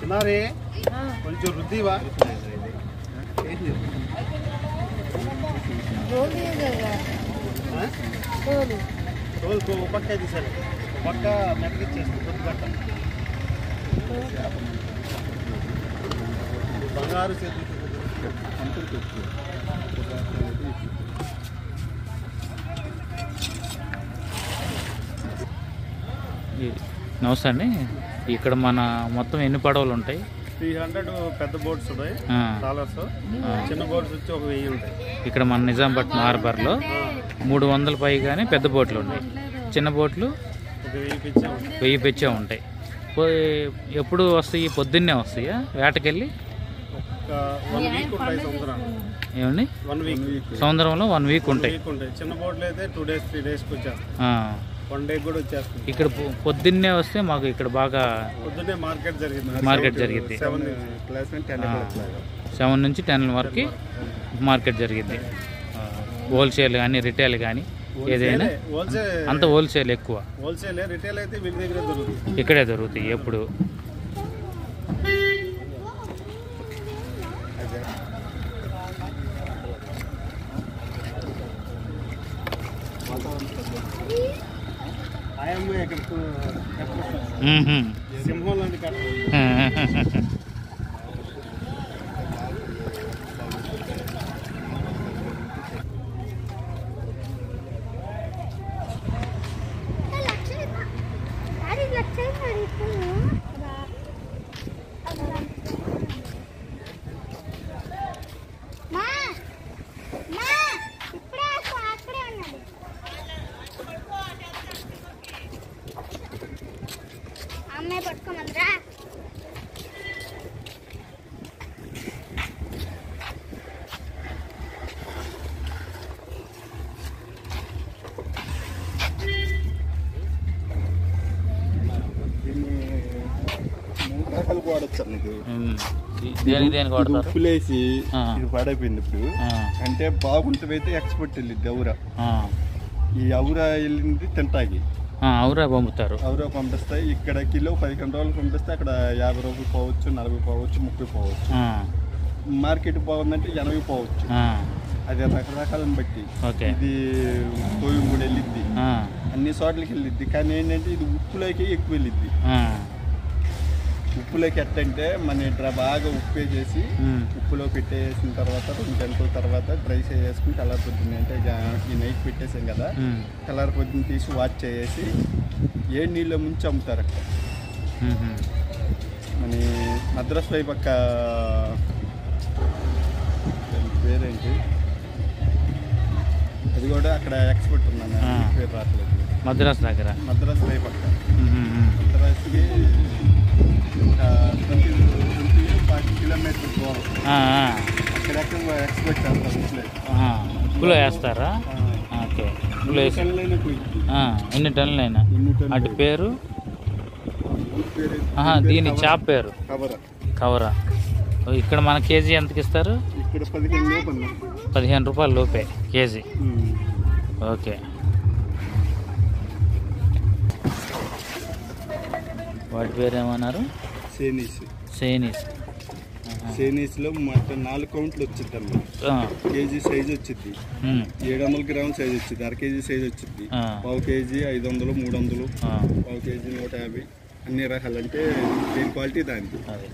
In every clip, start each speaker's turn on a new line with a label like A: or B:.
A: చిన్నారి కొంచెం రుద్దివా ఆ? తోలు తో ఒక పక్క తీసాను ఒక పక్క మెడకిచ్చేసి కొద్ది పక్క బంగారు చేతులు
B: ఈ- నమస్తే అండి ఇక్కడ మన మొత్తం ఎన్ని పడవలు ఉంటాయి
A: త్రీ హండ్రెడ్ పెద్ద బోట్స్ ఉన్నాయి
B: ఆ,
A: డాలర్స్ చిన్న బోట్స్ వచ్చి ఒక వెయ్యి ఉంటాయి
B: ఇక్కడ మన నిజాంపట్నం హార్బర్లో మూడు వందల పైగానే పెద్ద బోట్లు ఉన్నాయి చిన్న బోట్లు
A: ఒక వెయ్యి పిచ్చాము
B: వెయ్యి పెచ్చే ఉంటాయి పోయి- ఎప్పుడు వస్తాయి పొద్దున్నే వస్తాయా వేటకెళ్ళి
A: ఒక వన్ వీక్ ఉంటాయి సముద్రం
B: ఏమండి
A: వన్ వీక్
B: సముద్రంలో వన్ వీక్ ఉంటాయి
A: వీక్ ఉంటాయి చిన్న బోట్లు అయితే టూ డేస్ త్రీ డేస్కి వచ్చేస్తాయి
B: ఆ,
A: వన్ డే కూడా వచ్చేస్తుంది
B: ఇక్కడ పొ- పొద్దున్నే వస్తే మాకు ఇక్కడ బాగా
A: పొద్దున్నే మార్కెట్ జరిగింది
B: మార్కెట్ జరిగింది
A: సెవెన్ క్లాస్ టెన్
B: సెవెన్ నుంచి టెన్ వరకు మార్కెట్ జరిగింది హోల్సేల్ కానీ రిటైల్ కానీ ఏదైనా
A: హోల్సేల్
B: అంత హోల్సేల్ ఎక్కువ
A: హోల్సేల్ రిటైల్ అయితే వీళ్ళ దగ్గర దొరుకుతుంది
B: ఇక్కడే దొరుకుతాయి ఎప్పుడు
A: ఆయమ్మ ఇక్కడ
B: మ్మ్హ్మ్.
A: సింహం లాంటి కట్ట
C: మా మా ఇప్పుడే అక్కడ- అక్కడే ఉన్నాడు అమ్మాయి పట్టుకోమందిరా
A: మూడు రకాలు వాడచ్చు నీకు
B: మ్మ్. దేనికి దేనికి వాడతారు
A: ఉప్పులేసి
B: ఆ.
A: ఇది పాడైపోయింది ఇప్పుడు
B: ఆ,
A: అంటే బాగుంటుంది అయితే ఎక్స్పోర్ట్ వెళ్ళింది ఔర
B: ఆ.
A: ఈ ఔర వెళ్ళింది తింటాకి
B: ఆ, అవురా పంపుతారు
A: ఔర పంపిస్తాయి ఇక్కడ కిలో పదిహేను రోజులు పంపిస్తే అక్కడ యాభై రూపాయలు పోవచ్చు నలభై పోవచ్చు ముప్పై పోవచ్చు
B: ఆ,
A: మార్కెట్ బాగుందంటే ఎనభై పోవచ్చు
B: ఆ,
A: అది రకరకాలను బట్టి
B: ఓకే
A: ఇది తోయం కూడా వెళ్ళిద్ది
B: ఆ,
A: అన్ని చోట్లకి వెళ్ళిద్ది కానీ ఏంటంటే ఇది ఉప్పులోకి ఎక్కువ వెళ్ళిద్ది
B: ఆ.
A: ఉప్పులోకి ఎట్టంటే మన ఇట్లా బాగా ఉప్పు వేసేసి
B: మ్మ్.
A: ఉప్పులో పెట్టేసిన తర్వాత రెండు గంటల తర్వాత డ్రై చేసుకుని కలర్ పొద్దున్న అంటే ఇక ఈ నైట్ పెట్టేసాం కదా
B: మ్మ్.
A: కలర్ పొద్దున్న తీసి వాష్ చేసి ఏ నీళ్ళ ముంచి అమ్ముతారు అక్కడ
B: మ్మ్.
A: మన మద్రాస్ వైపు పక్క దాని పేరేంటి అది కూడా అక్కడ ఎక్స్పోర్ట్ ఉందన్న
B: ఆ.
A: పేరు రావట్లేదు
B: మద్రాస్ దగ్గర
A: మద్రాస్ వైపు పక్క
B: మ్మ్.
A: మద్రాస్కి ఒక ట్వంటీ ట్వంటీ ఫార్టీ కిలోమీటర్స్ దూరం
B: ఆ, ఆ.
A: అక్కడెక్కడ ఎక్స్పోర్ట్ చేస్తారు ఉప్పులే.
B: ఆ, ఉప్పులో వేస్తారా
A: ఆ.
B: ఓకే ఉప్పులో వేసి
A: టన్నులైన పోయింది.
B: ఆ, ఎన్ని టన్నులైనా
A: ఎన్ని టన్నులు?
B: అటు పేరు
A: ఊరి పేరు ఏంటి?
B: ఆహా,
A: ఊరి పేరు
B: దీని
A: కవర.
B: చాప్ పేరు
A: కవర
B: కవరా ఓ, ఇక్కడ మన కేజీ ఎంతకి ఇస్తారు
A: ఇక్కడ పదిహేను లోపు అన్న.
B: పదిహేను రూపాయలు లోపే కేజీ
A: ఉమ్.
B: ఓకే వాటి పేరు ఏమన్నారు
A: సేనీస్
B: చైనీస్
A: సేనీస్ లో మొత్తం నాలుగు కౌంట్లు వచ్చింది అన్న కేజీ సైజ్ వచ్చింది ఏడు వందల గ్రాముల సైజ్ వచ్చింది అర కేజీ సైజ్ వచ్చింది
B: ఆ.
A: పావు కేజీ ఐదు వందలు మూడు వందలు పావు కేజీ నూట యాభై అన్ని రకాలు అంటే దేని క్వాలిటీ దానికి
B: అదే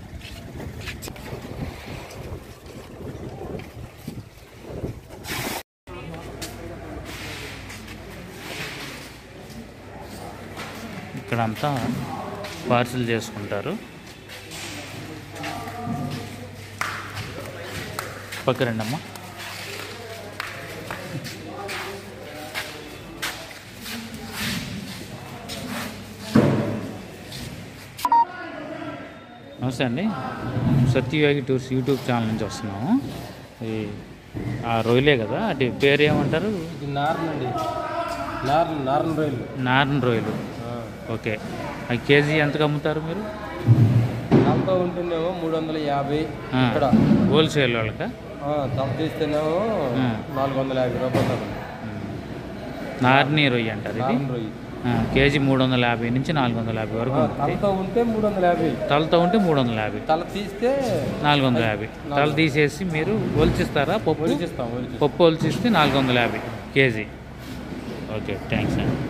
B: ఇక్కడంతా పార్సిల్ చేసుకుంటారు పక్క రండి అమ్మా నమస్తే అండి సత్యయోగి టూర్స్ యూట్యూబ్ ఛానల్ నుంచి వస్తున్నాము ఈ ఆ రొయ్యలే కదా అటు పేరు ఏమంటారు
D: ఇది నారన్ అండి నారన్ నారన్ రొయ్యలు
B: నారన్ రొయ్యలు ఓకే అవి కేజీ ఎంతకు అమ్ముతారు మీరు
D: తలతో ఉంటేనేమో మూడు వందల యాభై
B: ఆ,
D: ఇక్కడ
B: హోల్సేల్ వాళ్ళకా
D: ఆ, తల తీస్తేనేమో
B: ఆ.
D: నాలుగు వందల యాభై రూపాయలు
B: నార్ని రొయ్య అంటారు ఇది
D: నారన్ రొయ్యి
B: ఆ, కేజీ మూడు వందల యాభై నుంచి నాలుగు వందల యాభై వరకు
D: ఆ,
B: ఉంటుంది
D: తలతో ఉంటే మూడు వందల యాభై
B: తలతో ఉంటే మూడు వందల యాభై
D: తల తీస్తే
B: నాలుగు వందల యాభై తల తీసేసి మీరు ఒలిచిస్తారా పప్పు
D: ఒలిచిస్తాం ఒలిచిస్తాం
B: పప్పు ఒలిచిస్తే నాలుగు వందల యాభై కేజీ ఓకే థ్యాంక్స్ అండి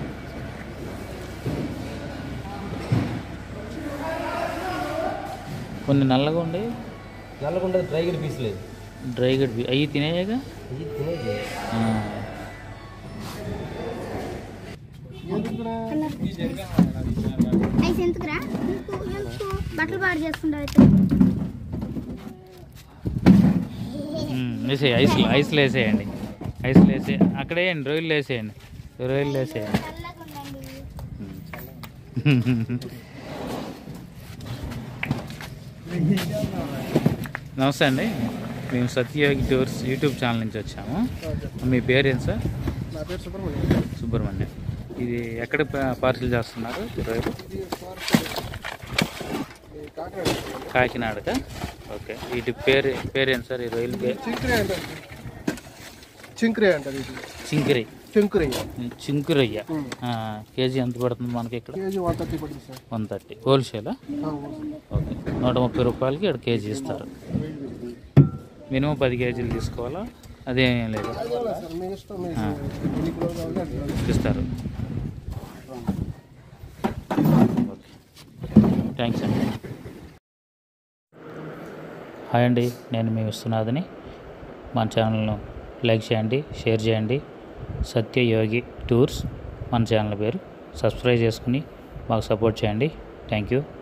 B: కొన్ని నల్లగా ఉండే
D: నల్లగుండ డ్రై గడ్ పీస్ లేదు
B: డ్రై గడ్ అవి తినేయగా
D: ఇది తినేది
B: ఆ.
C: ఐస్ ఎందుకురా ఎందుకు ఎందుకు బట్టలు పాడు చేసుకుంటారు అయితే
B: మ్మ్, వేసేయి ఐస్లో ఐస్లో వేసేయండి ఐస్లో వేసే అక్కడే వేయండి రొయ్యలు వేసేయండి రొయ్యలు వేసేయండి
C: చల్లగా ఉండండి
B: నమస్తే అండి మేము సత్యయోగి టూర్స్ యూట్యూబ్ ఛానల్ నుంచి వచ్చాము మీ పేరు ఏంటి సార్
A: నా పేరు సుబ్రహ్మణ్యం
B: సుబ్రహ్మణ్యం ఇది ఎక్కడ పా- పార్సిల్ చేస్తున్నారు ఈ రొయ్యలు కాకినాడక ఓకే వీటి పేరు పేరేంటి సార్ ఈ రొయ్యల పేరు
A: చింక్రే అంటే చింక్రే అంటది ఇది
B: చింకిరి
A: చింక్రే
B: చింకురయ్య ఆ, కేజీ ఎంత పడుతుంది మనకి ఇక్కడ
A: కేజీ వన్ థర్టీ పడుతుంది సార్
B: వన్ థర్టీ హోల్సేలా ఓకే నూట ముప్పై రూపాయలకి ఇక్కడ కేజీ ఇస్తారు మినిమం పది కేజీలు తీసుకోవాలా అదేం లేదు
A: సార్ మీ ఇష్టం మీకు ఎన్ని కిలోలు కావాలంటే అన్ని కిలోలు.
B: ఇస్తారు ఓకే థ్యాంక్స్ అండి హాయ్ అండి నేను మీ విశ్వనాథ్ని మన ఛానల్ను లైక్ చేయండి షేర్ చేయండి సత్యయోగి టూర్స్ మన ఛానల్ పేరు సబ్స్క్రైబ్ చేసుకుని మాకు సపోర్ట్ చేయండి థ్యాంక్ యూ